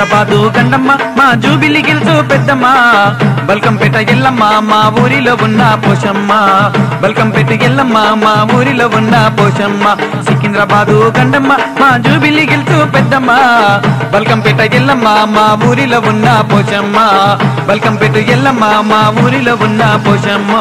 సికింద్రాబాదు గండమ్మ మా జూబిలి గిల్సు పెద్దమ్మ బల్కంపేట ఎల్లమ్మ మా ఊరిలో ఉన్న పోషమ్మ బల్కంపేట ఎల్లమ్మ మా ఊరిలో ఉన్న పోషమ్మ సికింద్రాబాదు గండమ్మ మా జూబిలి గిల్సు పెద్దమ్మ బల్కంపేట ఎల్లమ్మ మా ఊరిలో ఉన్న పోషమ్మ బల్కంపేట ఎల్లమ్మ మా ఊరిలో ఉన్న పోషమ్మ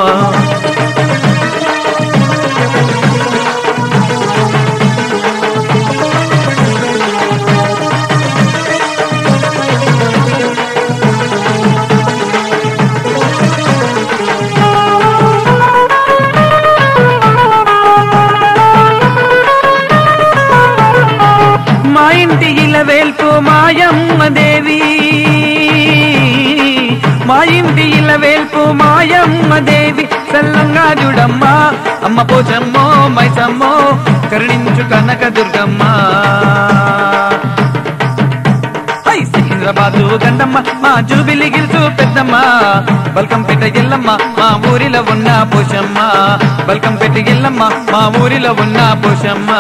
మా ఇంటి ఇలవేల్పు మాయమ్మ దేవి మా ఇంటి ఇలవేల్పు మాయమ్మ దేవి సల్లంగా చూడమ్మ అమ్మ పోచమ్మో మైసమ్మో కరుణించు కనక దుర్గమ్మ హై సికింద్రాబాదు గండమ్మ మా జూబిలి గిల్సు పెద్దమ్మ బల్కంపేట ఎల్లమ్మ మా ఊరిలో ఉన్న పోషమ్మ బల్కంపేట ఎల్లమ్మ మా ఊరిలో ఉన్న పోషమ్మ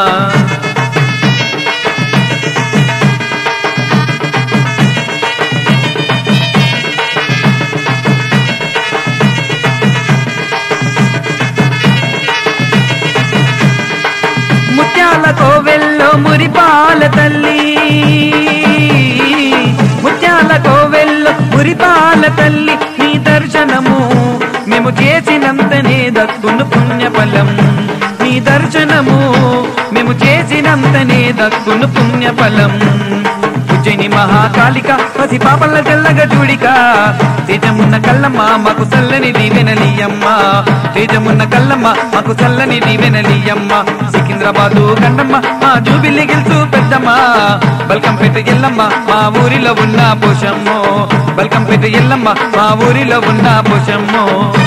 ముత్యాల కోవెల్లో మురిపాల తల్లి ముత్యాల కోవెల్లో మురిపాల తల్లి నీ దర్శనము మేము చేసినంతనే దక్కును పుణ్యఫలం నీ దర్శనము మేము చేసినంతనే దక్కును పుణ్యఫలం ఉజ్జయిని మహాకాళిక పసి పాపల తెల్లగ జూడిక తేజమున్న కల్లమ్మ మాకు చల్లని దీవెనలియమ్మ తేజమున్న కల్లమ్మ మాకు చల్లని దీవెనలియమ్మ సికింద్రాబాదు గండమ్మ మా జూబిల్లి గిల్సు పెద్దమ్మ బల్కంపేట ఎల్లమ్మ మా ఊరిలో ఉన్న పోషమ్మో బల్కంపేట ఎల్లమ్మ మా ఊరిలో ఉన్న పోషమ్మో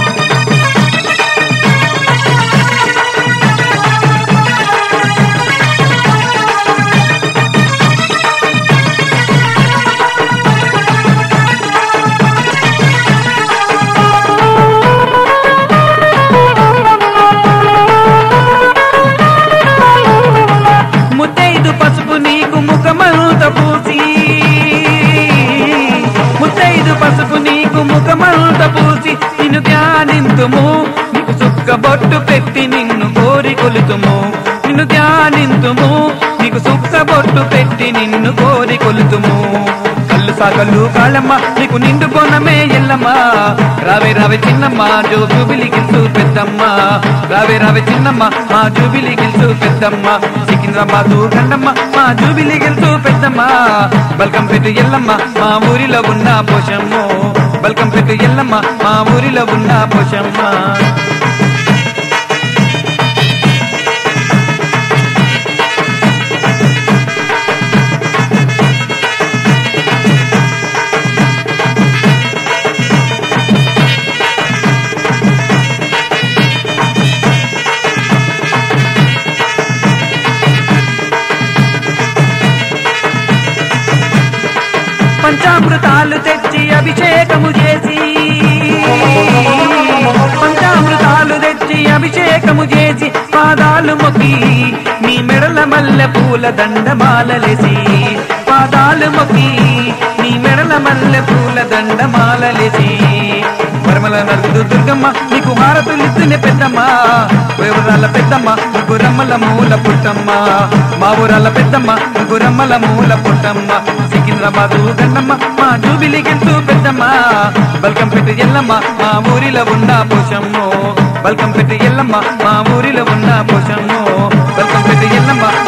ముత్తైదు పసుపు నీకు ముఖమంత పూసి ముత్తైదు పసుపు నీకు ముఖమంత పూసి నిన్ను ధ్యానింతుము నీకు సుక్క బొట్టు పెట్టి నిన్ను కోరి కొలుతుము నిన్ను ధ్యానింతుము నీకు సుక్క బొట్టు పెట్టి నిన్ను కోరి కొలుతుము కళ్ళు సాకళ్ళు కాళ్ళమ్మ నీకు నిండు కొనమే ఎల్లమ్మ రావే రావే చిన్నమ్మ జో జూబిలి గిల్సు పెద్దమ్మ రావే రావే చిన్నమ్మ మా జూబిలి గిల్సు పెద్దమ్మ సికింద్రాబాదు గండమ్మ మా జూబిలి గిల్సు పెద్దమ్మ బల్కంపేట ఎల్లమ్మ మా ఊరిలో ఉన్న పోషమ్మ బల్కంపేట ఎల్లమ్మ మా ఊరిలో ఉన్న పోషమ్మ పంచామృతాలు తెచ్చి అభిషేకము చేసి పంచామృతాలు తెచ్చి అభిషేకము చేసి పాదాలు మొక్కి నీ మెడల మల్లె పూల దండమాలలేసి పాదాలు మొక్కి నీ మెడల మల్లె పూల దండమాలలేసి పరమల నరుడు దుర్గమ్మ నీకు హారతులిస్తున్న పెద్దమ్మ ఎవరాల పెద్దమ్మ నీకు రమ్మల మూల పుట్టమ్మ మా ఊరాల పెద్దమ్మ నీకు రమ్మల మూల పుట్టమ్మ సికింద్రాబాదు గన్నమ్మ మా జూబిలి గెంతు పెద్దమ్మ బల్కంపేట ఎల్లమ్మ మా ఊరిలో ఉన్న పోషమ్మ బల్కంపేట ఎల్లమ్మ మా ఊరిలో ఉన్న పోషమ్మ బల్కంపేట ఎల్లమ్మ